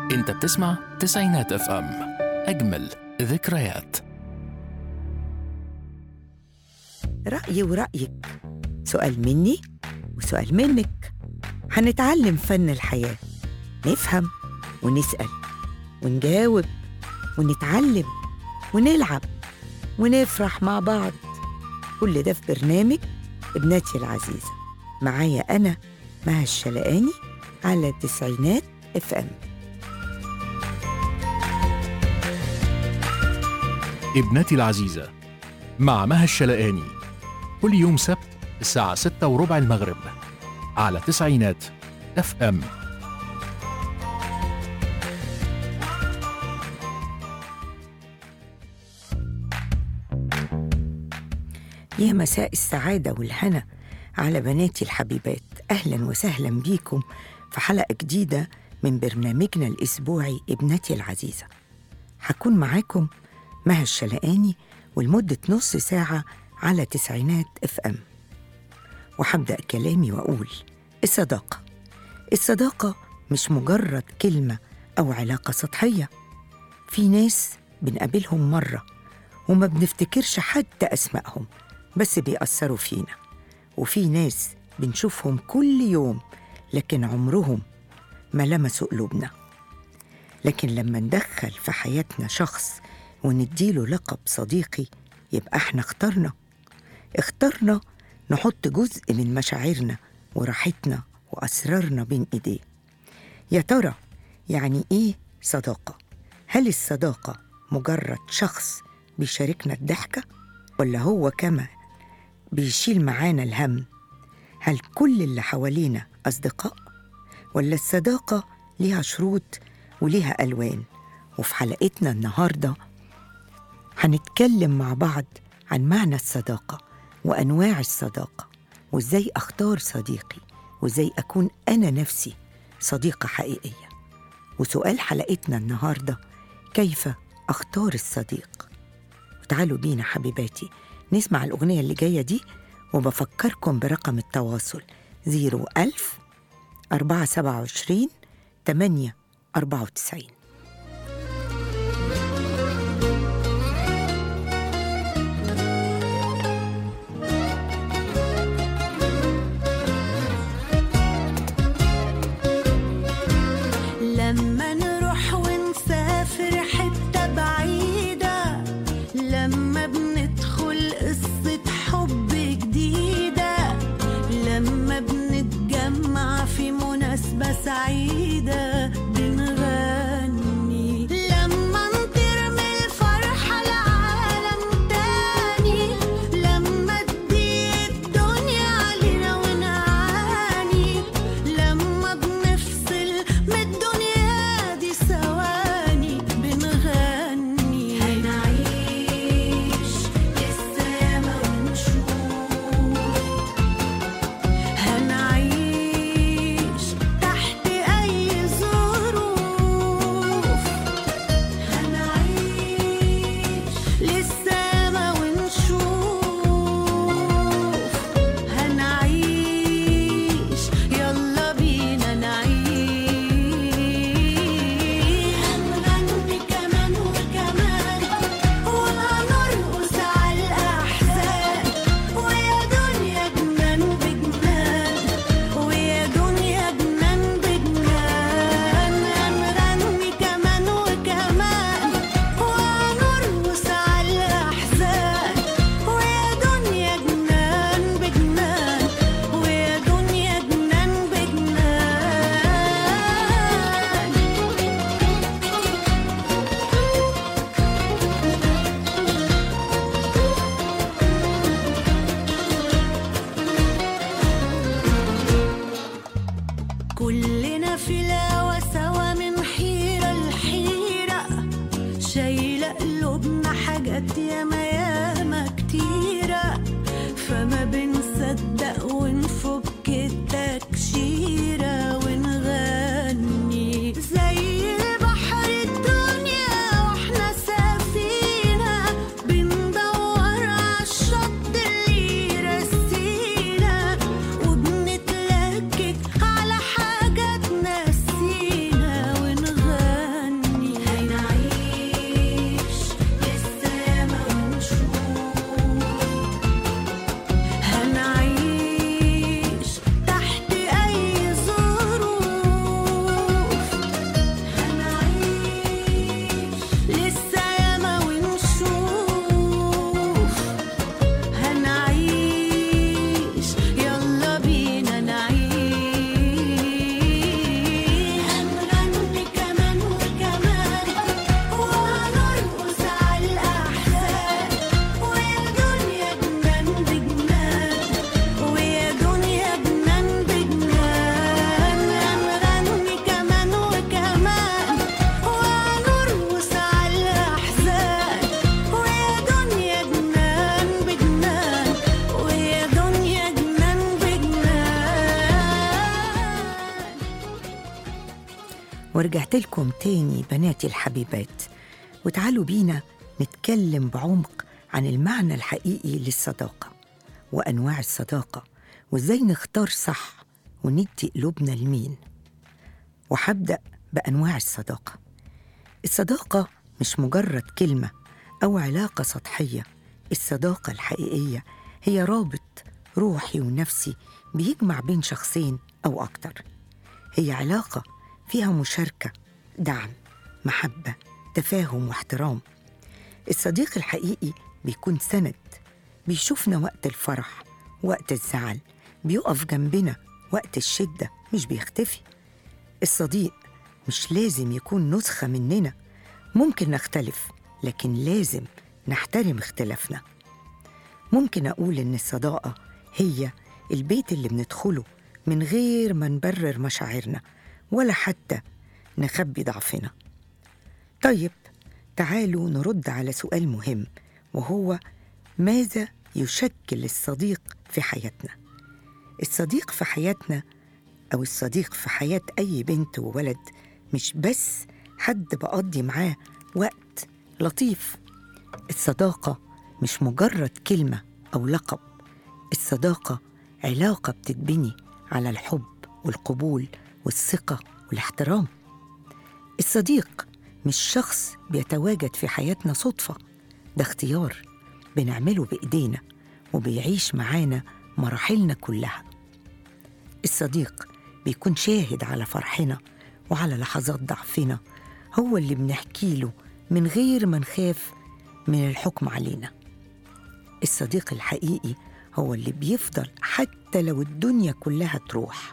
انت بتسمع تسعينات اف ام اجمل ذكريات رأيي ورأيك سؤال مني وسؤال منك هنتعلم فن الحياة نفهم ونسأل ونجاوب ونتعلم ونلعب ونفرح مع بعض كل ده في برنامج ابنتي العزيزة معايا أنا مها الشلقاني على تسعينات اف ام ابنتي العزيزة مع مها الشلقاني كل يوم سبت الساعة ستة وربع المغرب على تسعينات اف ام يا مساء السعادة والهنا على بناتي الحبيبات أهلا وسهلا بيكم في حلقة جديدة من برنامجنا الأسبوعي ابنتي العزيزة هكون معاكم مها الشلقاني ولمدة نص ساعة على تسعينات اف ام وهبدأ كلامي وأقول الصداقة الصداقة مش مجرد كلمة أو علاقة سطحية في ناس بنقابلهم مرة وما بنفتكرش حتى أسمائهم بس بيأثروا فينا وفي ناس بنشوفهم كل يوم لكن عمرهم ما لمسوا قلوبنا لكن لما ندخل في حياتنا شخص ونديله لقب صديقي يبقى احنا اخترنا اخترنا نحط جزء من مشاعرنا وراحتنا وأسرارنا بين إيديه يا ترى يعني إيه صداقة؟ هل الصداقة مجرد شخص بيشاركنا الضحكة؟ ولا هو كمان بيشيل معانا الهم؟ هل كل اللي حوالينا أصدقاء؟ ولا الصداقة ليها شروط وليها ألوان؟ وفي حلقتنا النهاردة هنتكلم مع بعض عن معنى الصداقة وأنواع الصداقة وإزاي أختار صديقي وإزاي أكون أنا نفسي صديقة حقيقية وسؤال حلقتنا النهاردة كيف أختار الصديق وتعالوا بينا حبيباتي نسمع الأغنية اللي جاية دي وبفكركم برقم التواصل 01000 427 8 94 لما نروح ونسافر حتة بعيدة لما بندخل قصة حب جديدة لما بنتجمع في مناسبة سعيدة بنغني لما نطير من الفرحة لعالم تاني لما تضيق الدنيا علينا ونعاني لما بنفصل من الدنيا دي ثواني بنغني هنعيش لسه ياما ونشوف هنعيش تحت أي ظروف هنعيش لسه ما ونشوف هنعيش يلا بينا نعيش هنغني كمان وكمان وهنرقص على الأحزان ويا دنيا جنان بجنان ويا دنيا جنان بجنان هنغني كمان وكمان وهنرقص على الأحزان ويا دنيا جنان بجنان ويا دنيا جنان بجنان كلنا في الهوا سوا من حيرة لحيرة شايلة قلوبنا حاجات ياما ياما كتيرة فما بنصدق ونفك التكشيرة ونغني زي البحر الدنيا واحنا سفينة بندور عالشط اللي يرسينا وبنتلكك على حاجات نسينا ونغني ورجعت لكم تاني بناتي الحبيبات وتعالوا بينا نتكلم بعمق عن المعنى الحقيقي للصداقة وأنواع الصداقة وإزاي نختار صح وندي قلوبنا لمين وهبدأ بأنواع الصداقة الصداقة مش مجرد كلمة أو علاقة سطحية الصداقة الحقيقية هي رابط روحي ونفسي بيجمع بين شخصين أو أكتر هي علاقة فيها مشاركة دعم محبة تفاهم واحترام الصديق الحقيقي بيكون سند بيشوفنا وقت الفرح وقت الزعل بيقف جنبنا وقت الشدة مش بيختفي الصديق مش لازم يكون نسخة مننا ممكن نختلف لكن لازم نحترم اختلافنا ممكن أقول إن الصداقة هي البيت اللي بندخله من غير ما نبرر مشاعرنا ولا حتى نخبي ضعفنا طيب تعالوا نرد على سؤال مهم وهو ماذا يشكل الصديق في حياتنا الصديق في حياتنا أو الصديق في حياة أي بنت وولد مش بس حد بقضي معاه وقت لطيف الصداقة مش مجرد كلمة أو لقب الصداقة علاقة بتتبني على الحب والقبول والثقة والاحترام الصديق مش شخص بيتواجد في حياتنا صدفة ده اختيار بنعمله بإيدينا وبيعيش معانا مراحلنا كلها الصديق بيكون شاهد على فرحنا وعلى لحظات ضعفنا هو اللي بنحكي له من غير ما نخاف من الحكم علينا الصديق الحقيقي هو اللي بيفضل حتى لو الدنيا كلها تروح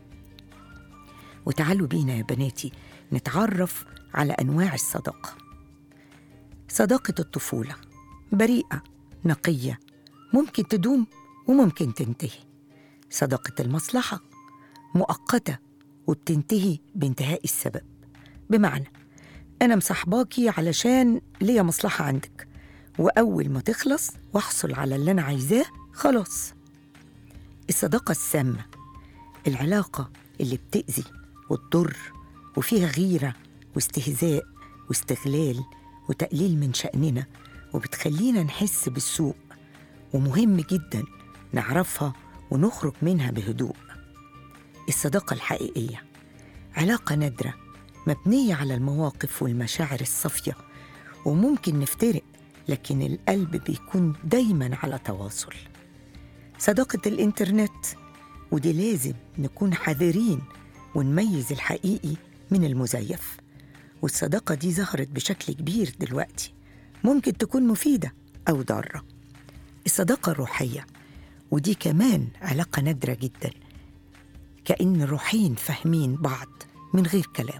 وتعالوا بينا يا بناتي نتعرف على انواع الصداقه صداقه الطفوله بريئه نقيه ممكن تدوم وممكن تنتهي صداقه المصلحه مؤقته وبتنتهي بانتهاء السبب بمعنى انا مصاحباكي علشان ليا مصلحه عندك واول ما تخلص واحصل على اللي انا عايزاه خلاص الصداقه السامه العلاقه اللي بتاذي وتضر وفيها غيره واستهزاء واستغلال وتقليل من شأننا وبتخلينا نحس بالسوء ومهم جدا نعرفها ونخرج منها بهدوء الصداقة الحقيقية علاقة نادرة مبنية على المواقف والمشاعر الصافية وممكن نفترق لكن القلب بيكون دايما على تواصل صداقة الإنترنت ودي لازم نكون حذرين ونميز الحقيقي من المزيف والصداقة دي ظهرت بشكل كبير دلوقتي ممكن تكون مفيدة أو ضارة الصداقة الروحية ودي كمان علاقة نادرة جدا كأن الروحين فاهمين بعض من غير كلام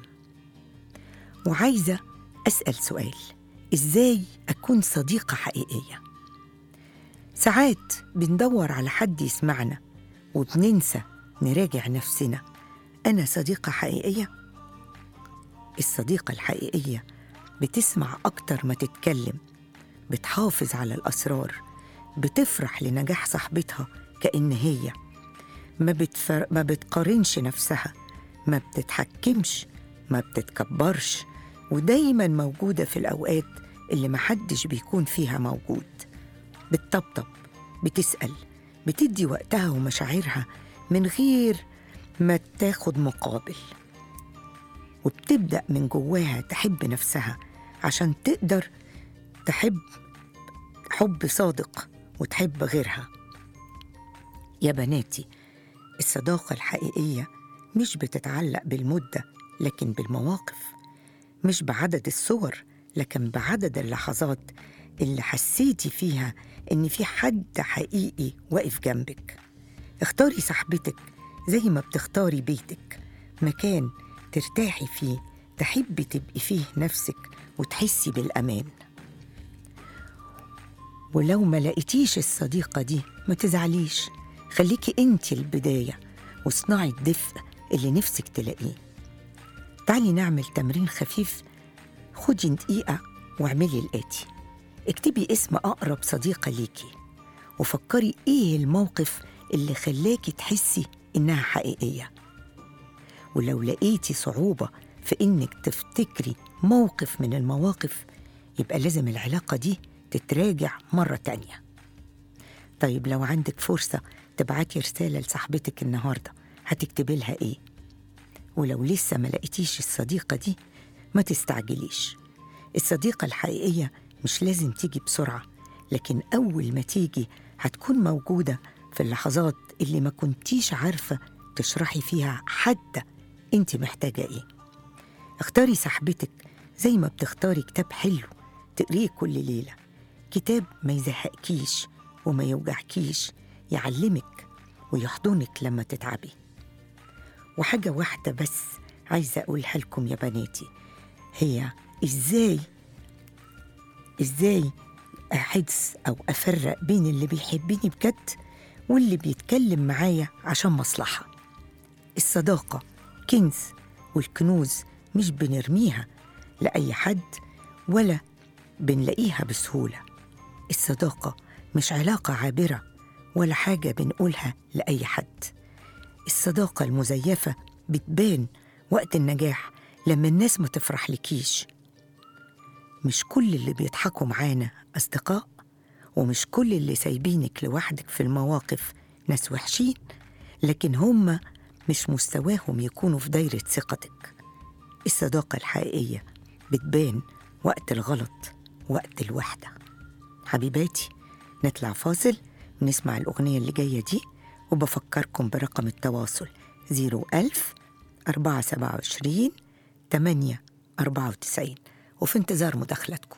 وعايزة أسأل سؤال إزاي أكون صديقة حقيقية؟ ساعات بندور على حد يسمعنا وبننسى نراجع نفسنا أنا صديقة حقيقية؟ الصديقة الحقيقية بتسمع أكتر ما تتكلم بتحافظ على الأسرار بتفرح لنجاح صاحبتها كأن هي ما, بتفر... ما بتقارنش نفسها ما بتتحكمش ما بتتكبرش ودايما موجودة في الأوقات اللي محدش بيكون فيها موجود بتطبطب بتسأل بتدي وقتها ومشاعرها من غير ما تاخد مقابل وبتبدأ من جواها تحب نفسها عشان تقدر تحب حب صادق وتحب غيرها يا بناتي الصداقة الحقيقية مش بتتعلق بالمدة لكن بالمواقف مش بعدد الصور لكن بعدد اللحظات اللي حسيتي فيها إن في حد حقيقي واقف جنبك اختاري صاحبتك زي ما بتختاري بيتك مكان ترتاحي فيه تحبي تبقي فيه نفسك وتحسي بالأمان ولو ما لقيتيش الصديقة دي ما تزعليش خليكي انت البداية واصنعي الدفء اللي نفسك تلاقيه تعالي نعمل تمرين خفيف خدي دقيقة واعملي الآتي اكتبي اسم أقرب صديقة ليكي وفكري إيه الموقف اللي خلاكي تحسي إنها حقيقية ولو لقيتي صعوبة في إنك تفتكري موقف من المواقف يبقى لازم العلاقة دي تتراجع مرة تانية طيب لو عندك فرصة تبعتي رسالة لصاحبتك النهاردة هتكتبي لها إيه؟ ولو لسه ما لقيتيش الصديقة دي ما تستعجليش الصديقة الحقيقية مش لازم تيجي بسرعة لكن أول ما تيجي هتكون موجودة في اللحظات اللي ما كنتيش عارفة تشرحي فيها حتى انت محتاجة ايه اختاري صاحبتك زي ما بتختاري كتاب حلو تقريه كل ليلة كتاب ما يزهقكيش وما يوجعكيش يعلمك ويحضنك لما تتعبي وحاجة واحدة بس عايزة أقولها لكم يا بناتي هي إزاي إزاي أحس أو أفرق بين اللي بيحبني بجد واللي بيتكلم معايا عشان مصلحة الصداقة كنز والكنوز مش بنرميها لأي حد ولا بنلاقيها بسهولة الصداقة مش علاقة عابرة ولا حاجة بنقولها لأي حد الصداقة المزيفة بتبان وقت النجاح لما الناس ما تفرح لكيش مش كل اللي بيضحكوا معانا أصدقاء ومش كل اللي سايبينك لوحدك في المواقف ناس وحشين لكن هم مش مستواهم يكونوا في دايرة ثقتك الصداقة الحقيقية بتبان وقت الغلط وقت الوحدة حبيباتي نطلع فاصل ونسمع الأغنية اللي جاية دي وبفكركم برقم التواصل 01000 427 8 94 وفي انتظار مداخلتكم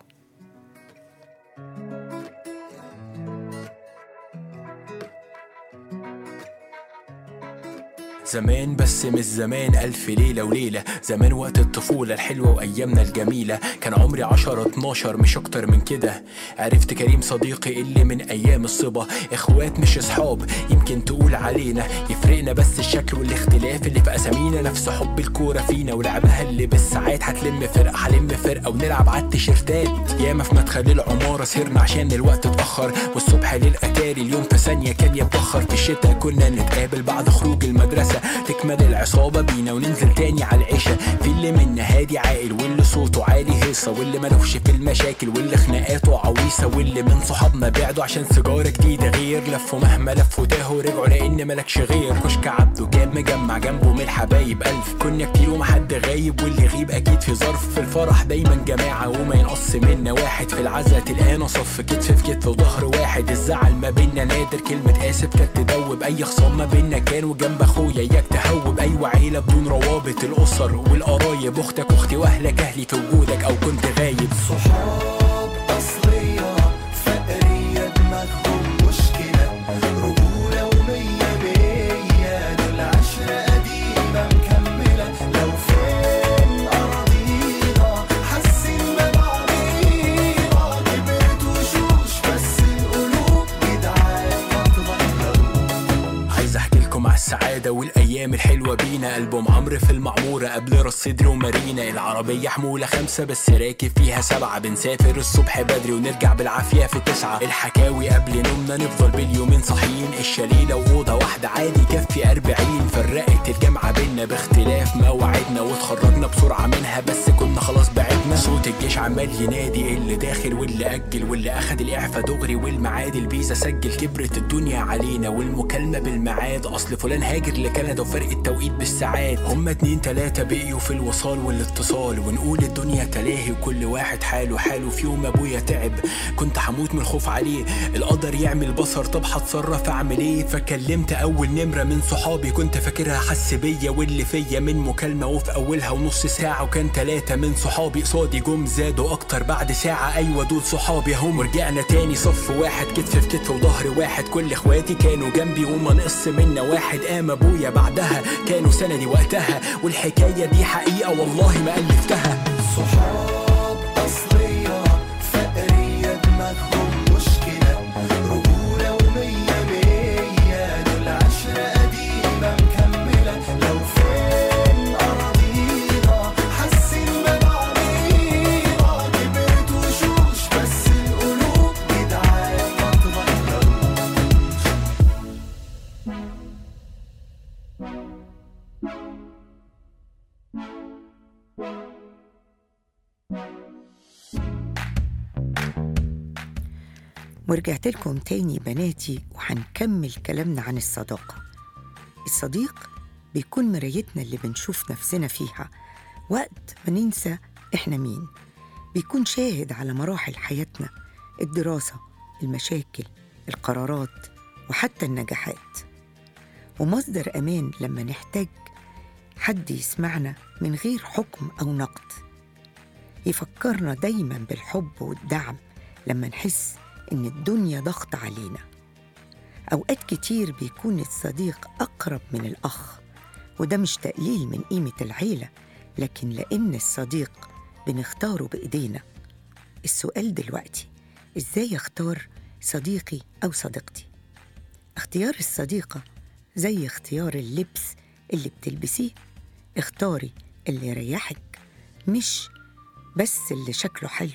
زمان بس مش زمان ألف ليلة وليلة زمان وقت الطفولة الحلوة وأيامنا الجميلة كان عمري عشرة اتناشر مش أكتر من كده عرفت كريم صديقي اللي من أيام الصبا إخوات مش أصحاب يمكن تقول علينا يفرقنا بس الشكل والاختلاف اللي في أسامينا نفس حب الكورة فينا ولعبها اللي بالساعات هتلم فرقة هلم فرقة ونلعب على التيشيرتات ياما في مدخل العمارة سهرنا عشان الوقت اتأخر والصبح للأتاري اليوم في ثانية كان يتبخر في الشتا كنا نتقابل بعد خروج المدرسة تكمل العصابة بينا وننزل تاني على العشاء في اللي منا هادي عاقل واللي صوته عالي هيصة واللي ملوش في المشاكل واللي خناقاته عويصة واللي من صحابنا بعدوا عشان سيجارة جديدة غير لفوا مهما لفوا تاهوا رجعوا لأن ملكش غير كشك عبده كان مجمع جنبه من الحبايب ألف كنا كتير وما حد غايب واللي يغيب أكيد في ظرف في الفرح دايما جماعة وما ينقص منا واحد في العزا تلقانا صف كتف في كتف وظهر واحد الزعل ما بينا نادر كلمة آسف كانت تدوب أي خصام ما بينا كان وجنب أخويا إياك تهوب أيوة عيلة بدون روابط الأسر والقرايب أختك أختي وأهلك أهلي في وجودك أو كنت غايب صحاب أصلية فقرية دماغهم مشكلة رجولة ومية مية دول عشرة قديمة مكملة لو فين أراضينا حاسين ببعضينا كبرت وشوش بس القلوب جدعان ما تبطلوش عايز احكي لكم على السعادة والايام الحلوة بينا ألبوم عمرو في المعمورة قبل راس صدر ومارينا العربية حمولة خمسة بس راكب فيها سبعة بنسافر الصبح بدري ونرجع بالعافية في تسعة الحكاوي قبل نومنا نفضل باليومين صاحيين الشاليه لو أوضة واحدة عادي يكفي أربعين فرقت الجامعة بينا باختلاف مواعيدنا واتخرجنا بسرعة منها بس كنا خلاص بعدنا صوت الجيش عمال ينادي اللي داخل واللي أجل واللي أخد الإعفاء دغري والميعاد الفيزا سجل كبرت الدنيا علينا والمكالمة بالميعاد أصل فلان هاجر لكندا وفرق التوقيت بالساعات هما اتنين تلاتة بقيوا في الوصال والاتصال ونقول الدنيا تلاهي وكل واحد حاله حاله في يوم أبويا تعب كنت هموت من الخوف عليه القدر يعمل بصر طب هتصرف أعمل إيه فكلمت أول نمرة من صحابي كنت فاكرها حس بيا واللي فيا من مكالمة وفي أولها ونص ساعة وكان تلاتة من صحابي قصادي جم زادوا أكتر بعد ساعة أيوة دول صحابي هم ورجعنا تاني صف واحد كتف في كتف وظهر واحد كل إخواتي كانوا جنبي وما نقص منا واحد قام أبويا بعدها كانوا سندي وقتها والحكاية دي حقيقة والله ما ألفتها صحاب أصلية فقرية دماغهم مشكلة رجولة ومية مية دول عشرة قديمة مكملة لو فين أراضينا حاسين ببعضينا كبرت وشوش بس القلوب جدعان ما تبطلوش ورجعت لكم تاني بناتي وهنكمل كلامنا عن الصداقة الصديق بيكون مرايتنا اللي بنشوف نفسنا فيها وقت ما ننسى إحنا مين بيكون شاهد على مراحل حياتنا الدراسة المشاكل القرارات وحتى النجاحات ومصدر أمان لما نحتاج حد يسمعنا من غير حكم أو نقد يفكرنا دايما بالحب والدعم لما نحس إن الدنيا ضغط علينا أوقات كتير بيكون الصديق أقرب من الأخ وده مش تقليل من قيمة العيلة لكن لأن الصديق بنختاره بإيدينا السؤال دلوقتي إزاي أختار صديقي أو صديقتي اختيار الصديقة زي اختيار اللبس اللي بتلبسيه اختاري اللي يريحك مش بس اللي شكله حلو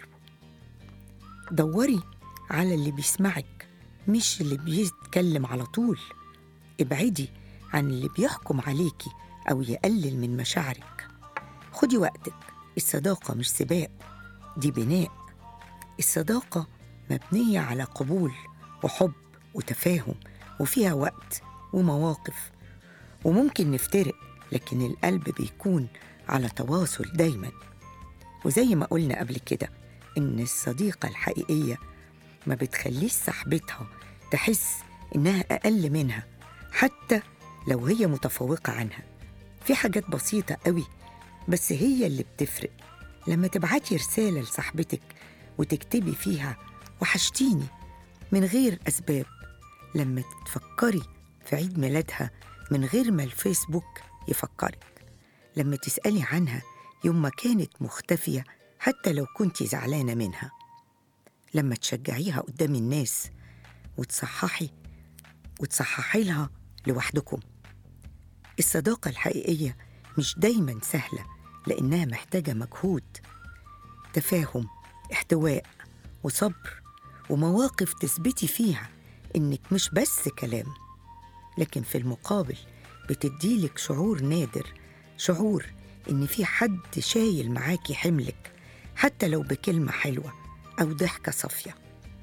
دوري على اللي بيسمعك مش اللي بيتكلم على طول ابعدي عن اللي بيحكم عليكي أو يقلل من مشاعرك خدي وقتك الصداقة مش سباق دي بناء الصداقة مبنية على قبول وحب وتفاهم وفيها وقت ومواقف وممكن نفترق لكن القلب بيكون على تواصل دايما وزي ما قلنا قبل كده إن الصديقة الحقيقية ما بتخليش صاحبتها تحس إنها أقل منها حتى لو هي متفوقة عنها في حاجات بسيطة قوي بس هي اللي بتفرق لما تبعتي رسالة لصاحبتك وتكتبي فيها وحشتيني من غير أسباب لما تفكري في عيد ميلادها من غير ما الفيسبوك يفكرك لما تسألي عنها يوم ما كانت مختفية حتى لو كنتي زعلانة منها لما تشجعيها قدام الناس وتصححي وتصححي لها لوحدكم الصداقة الحقيقية مش دايما سهلة لأنها محتاجة مجهود تفاهم احتواء وصبر ومواقف تثبتي فيها إنك مش بس كلام لكن في المقابل بتديلك شعور نادر شعور إن في حد شايل معاكي حملك حتى لو بكلمة حلوة أو ضحكة صافية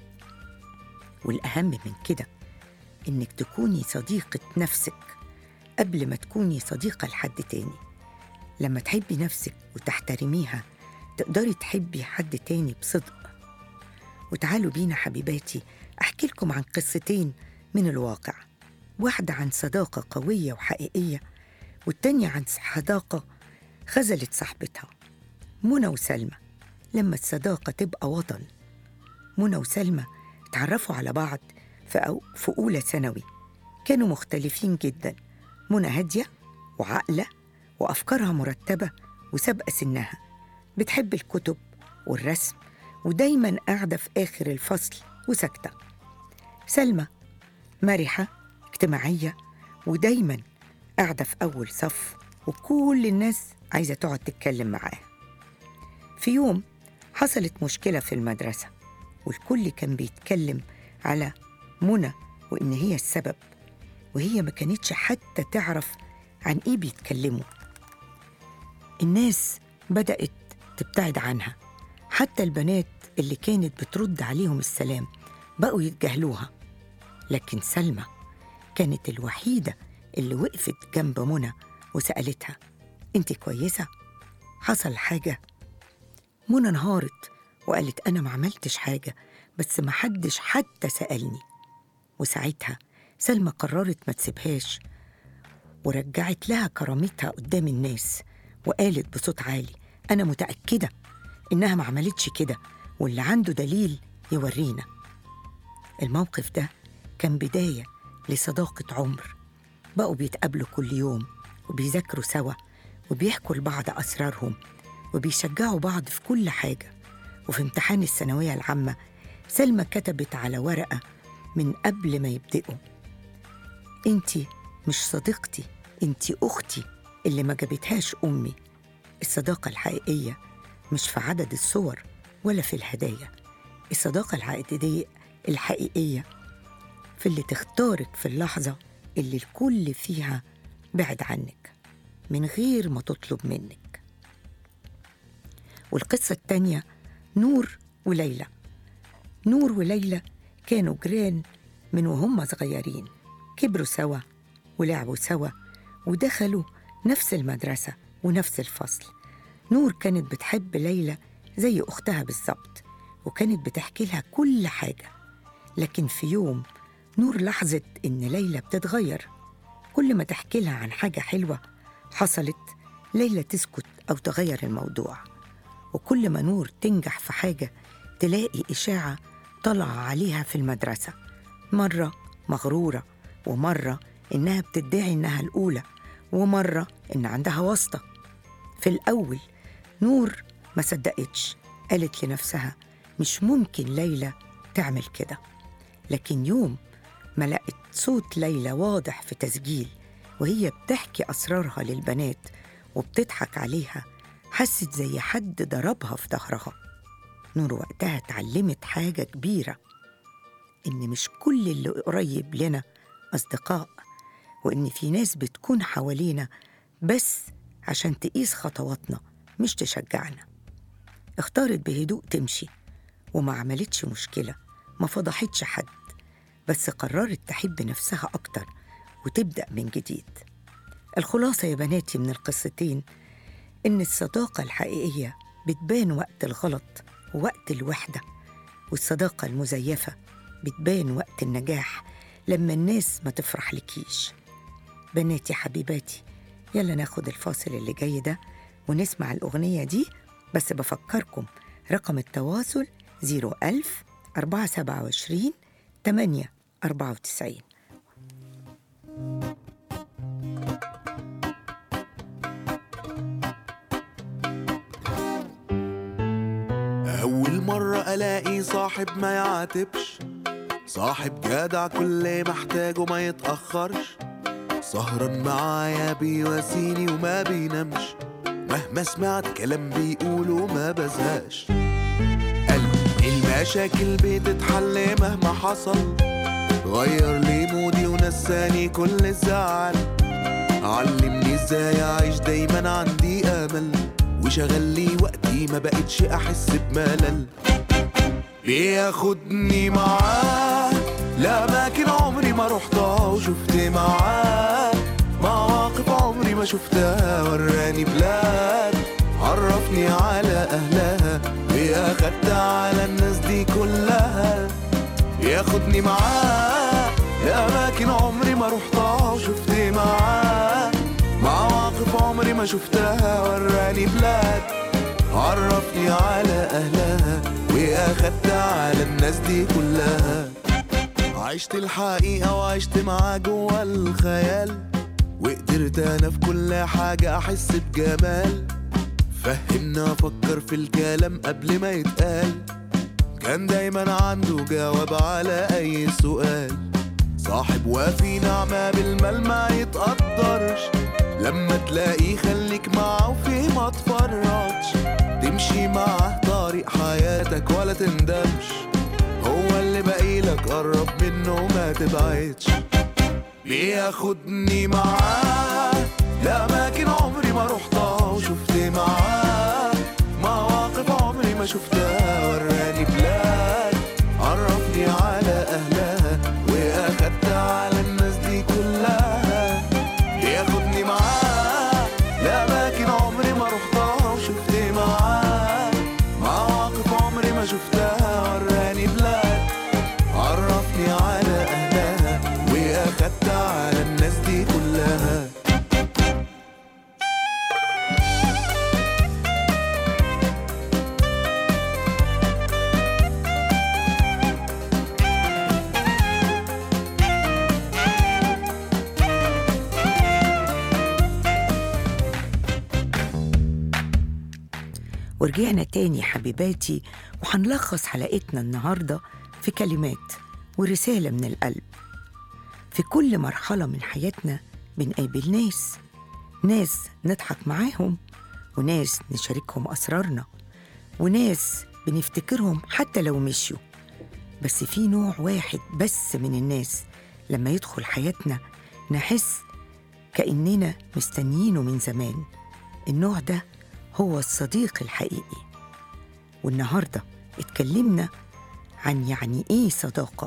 والأهم من كده إنك تكوني صديقة نفسك قبل ما تكوني صديقة لحد تاني لما تحبي نفسك وتحترميها تقدري تحبي حد تاني بصدق وتعالوا بينا حبيباتي أحكي لكم عن قصتين من الواقع واحدة عن صداقة قوية وحقيقية والتانية عن صداقة خذلت صاحبتها منى وسلمى لما الصداقة تبقى وطن منى وسلمى اتعرفوا على بعض في, أو في أولى ثانوي كانوا مختلفين جدا منى هادية وعاقلة وأفكارها مرتبة وسابقة سنها بتحب الكتب والرسم ودايما قاعدة في آخر الفصل وساكتة سلمى مرحة اجتماعية ودايما قاعدة في أول صف وكل الناس عايزة تقعد تتكلم معاها في يوم حصلت مشكلة في المدرسة والكل كان بيتكلم على منى وإن هي السبب وهي ما كانتش حتى تعرف عن إيه بيتكلموا الناس بدأت تبتعد عنها حتى البنات اللي كانت بترد عليهم السلام بقوا يتجاهلوها لكن سلمى كانت الوحيدة اللي وقفت جنب منى وسألتها انت كويسة؟ حصل حاجة؟ منى انهارت وقالت أنا ما عملتش حاجة بس ما حدش حتى سألني وساعتها سلمى قررت ما تسيبهاش ورجعت لها كرامتها قدام الناس وقالت بصوت عالي أنا متأكدة إنها ما عملتش كده واللي عنده دليل يورينا الموقف ده كان بداية لصداقة عمر بقوا بيتقابلوا كل يوم وبيذاكروا سوا وبيحكوا لبعض أسرارهم وبيشجعوا بعض في كل حاجة وفي امتحان الثانوية العامة سلمى كتبت على ورقة من قبل ما يبدأوا انتي مش صديقتي انتي أختي اللي ما جابتهاش أمي الصداقة الحقيقية مش في عدد الصور ولا في الهدايا الصداقة الحقيقية الحقيقية في اللي تختارك في اللحظة اللي الكل فيها بعد عنك من غير ما تطلب منك والقصة التانية نور وليلى نور وليلى كانوا جيران من وهم صغيرين كبروا سوا ولعبوا سوا ودخلوا نفس المدرسة ونفس الفصل نور كانت بتحب ليلى زي أختها بالظبط وكانت بتحكي لها كل حاجة لكن في يوم نور لاحظت إن ليلى بتتغير كل ما تحكي لها عن حاجة حلوة حصلت ليلى تسكت أو تغير الموضوع وكل ما نور تنجح في حاجة تلاقي إشاعة طالعة عليها في المدرسة مرة مغرورة ومرة إنها بتدعي إنها الأولى ومرة إن عندها واسطة في الأول نور ما صدقتش قالت لنفسها مش ممكن ليلى تعمل كده لكن يوم ما لقت صوت ليلى واضح في تسجيل وهي بتحكي أسرارها للبنات وبتضحك عليها حست زي حد ضربها في ظهرها نور وقتها اتعلمت حاجة كبيرة إن مش كل اللي قريب لنا أصدقاء وإن في ناس بتكون حوالينا بس عشان تقيس خطواتنا مش تشجعنا اختارت بهدوء تمشي وما عملتش مشكلة ما فضحتش حد بس قررت تحب نفسها أكتر وتبدأ من جديد الخلاصة يا بناتي من القصتين إن الصداقة الحقيقية بتبان وقت الغلط ووقت الوحدة والصداقة المزيفة بتبان وقت النجاح لما الناس ما تفرح لكيش بناتي حبيباتي يلا ناخد الفاصل اللي جاي ده ونسمع الأغنية دي بس بفكركم رقم التواصل 01000 427 8 94 أول مرة ألاقي صاحب ما يعاتبش صاحب جدع كل ما احتاجه ما يتأخرش سهران معايا بيواسيني وما بينامش مهما سمعت كلام بيقوله ما بزهقش قلبي المشاكل بتتحل مهما حصل غير لي مودي ونساني كل الزعل علمني ازاي اعيش دايما عندي امل وشغل لي وقتي ما بقتش احس بملل بياخدني معاه لأماكن عمري ما رحتها وشفت معاه مواقف عمري ما شفتها وراني بلاد عرفني على أهلها وأخدت على الناس دي كلها ياخدني معاه لأماكن عمري ما رحتها وشفت معاه مواقف عمري ما شفتها وراني بلاد عرفني على أهلها وأخدت على الناس دي كلها عشت الحقيقة وعشت معاه جوا الخيال وقدرت أنا في كل حاجة أحس بجمال فهمنا أفكر في الكلام قبل ما يتقال كان دايما عنده جواب على أي سؤال صاحب وفي نعمة بالمال ما يتقدرش لما تلاقيه خليك معاه وفيه ما تفرطش تمشي معاه طريق حياتك ولا تندمش هو اللي باقيلك قرب منه ما تبعدش بياخدني معاه لأماكن عمري ما رحتها وشفت معاه مواقف عمري ما شفتها وراني بلاد عرفني على أهلها وأخدت على الناس دي كلها بياخدني معاه لأماكن عمري ما رحتها وشفت معاه مواقف عمري ما شفتها وراني بلاد عرفني على أهلها وأخدت على الناس دي كلها ورجعنا تاني حبيباتي وهنلخص حلقتنا النهاردة في كلمات ورسالة من القلب في كل مرحلة من حياتنا بنقابل ناس ناس نضحك معاهم وناس نشاركهم أسرارنا وناس بنفتكرهم حتى لو مشيوا بس في نوع واحد بس من الناس لما يدخل حياتنا نحس كأننا مستنيينه من زمان النوع ده هو الصديق الحقيقي والنهارده اتكلمنا عن يعني ايه صداقه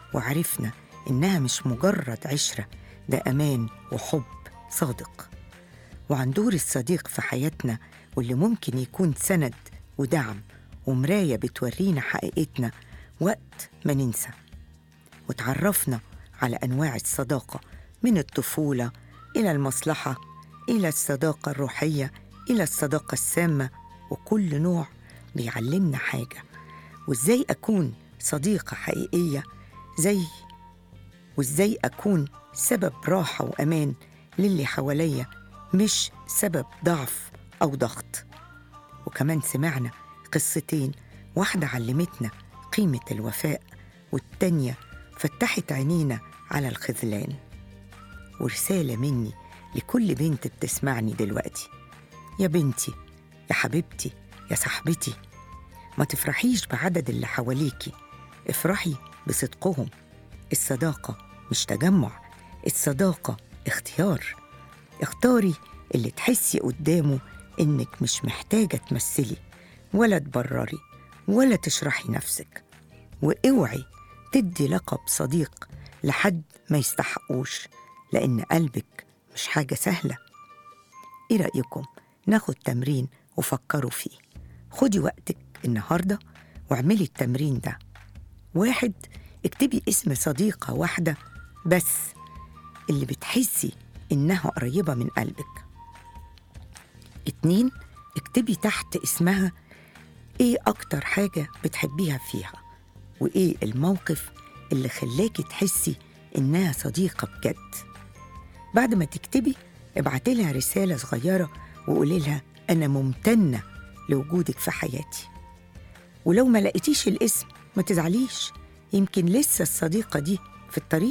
وعرفنا إنها مش مجرد عشرة ده أمان وحب صادق وعن دور الصديق في حياتنا واللي ممكن يكون سند ودعم ومراية بتورينا حقيقتنا وقت ما ننسى وتعرفنا على أنواع الصداقة من الطفولة إلى المصلحة إلى الصداقة الروحية إلى الصداقة السامة وكل نوع بيعلمنا حاجة وإزاي أكون صديقة حقيقية زي وإزاي أكون سبب راحة وأمان للي حواليا مش سبب ضعف أو ضغط وكمان سمعنا قصتين واحدة علمتنا قيمة الوفاء والتانية فتحت عينينا على الخذلان ورسالة مني لكل بنت بتسمعني دلوقتي يا بنتي يا حبيبتي يا صاحبتي ما تفرحيش بعدد اللي حواليكي افرحي بصدقهم الصداقة مش تجمع الصداقة اختيار اختاري اللي تحسي قدامه إنك مش محتاجة تمثلي ولا تبرري ولا تشرحي نفسك واوعي تدي لقب صديق لحد ما يستحقوش لأن قلبك مش حاجة سهلة إيه رأيكم ناخد تمرين وفكروا فيه خدي وقتك النهاردة واعملي التمرين ده واحد اكتبي اسم صديقة واحدة بس اللي بتحسي إنها قريبة من قلبك اتنين اكتبي تحت اسمها ايه أكتر حاجة بتحبيها فيها وايه الموقف اللي خلاكي تحسي إنها صديقة بجد بعد ما تكتبي ابعتي لها رسالة صغيرة وقولي لها أنا ممتنة لوجودك في حياتي ولو ما لقيتيش الاسم ما تزعليش يمكن لسه الصديقة دي في الطريق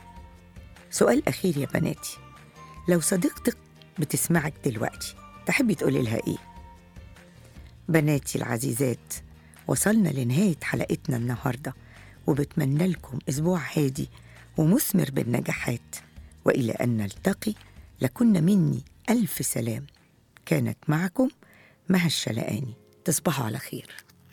سؤال أخير يا بناتي لو صديقتك بتسمعك دلوقتي تحبي تقولي لها إيه؟ بناتي العزيزات وصلنا لنهاية حلقتنا النهاردة وبتمنى لكم أسبوع هادي ومثمر بالنجاحات وإلى أن نلتقي لكن مني ألف سلام كانت معكم مها الشلقاني تصبحوا على خير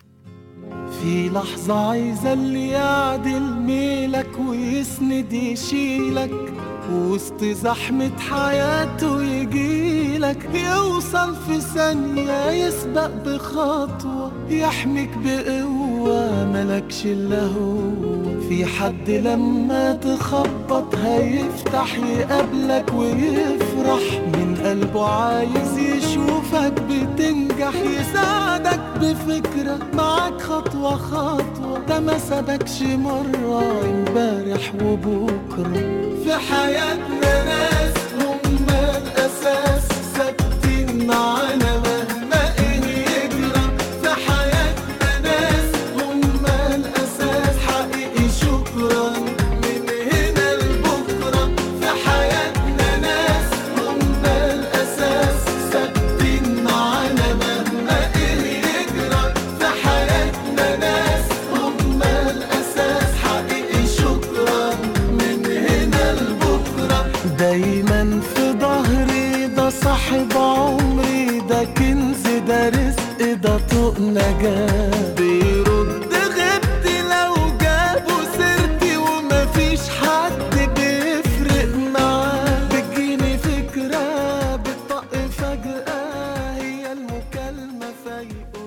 في لحظة عايزة اللي يعدل ميلك ويسند يشيلك وسط زحمة حياته يجيلك يوصل في ثانية يسبق بخطوة يحميك بقوة ملكش إلا هو في حد لما تخبط هيفتح يقابلك ويفرح من قلبه عايز يشوفك بتنجح يساعدك بفكرة معاك خطوة خطوة ده ما سابكش مرة امبارح وبكرة في حياتنا ناس هم الأساس ثابتين معانا مهما إيه يجرى في حياتنا ناس هم الأساس حقيقي شكرا من هنا لبكرة في حياتنا ناس هم الأساس ثابتين معانا مهما إيه يجرى في حياتنا ناس هم الأساس حقيقي شكرا من هنا لبكرة دايما في ظهري ده صاحب عمري ده كنز ده رزق ده طوق نجاة بيرد غبتي لو جابوا سيرتي ومفيش حد بيفرق معاه بتجيني فكرة بتطق فجأة هي المكالمة فيقول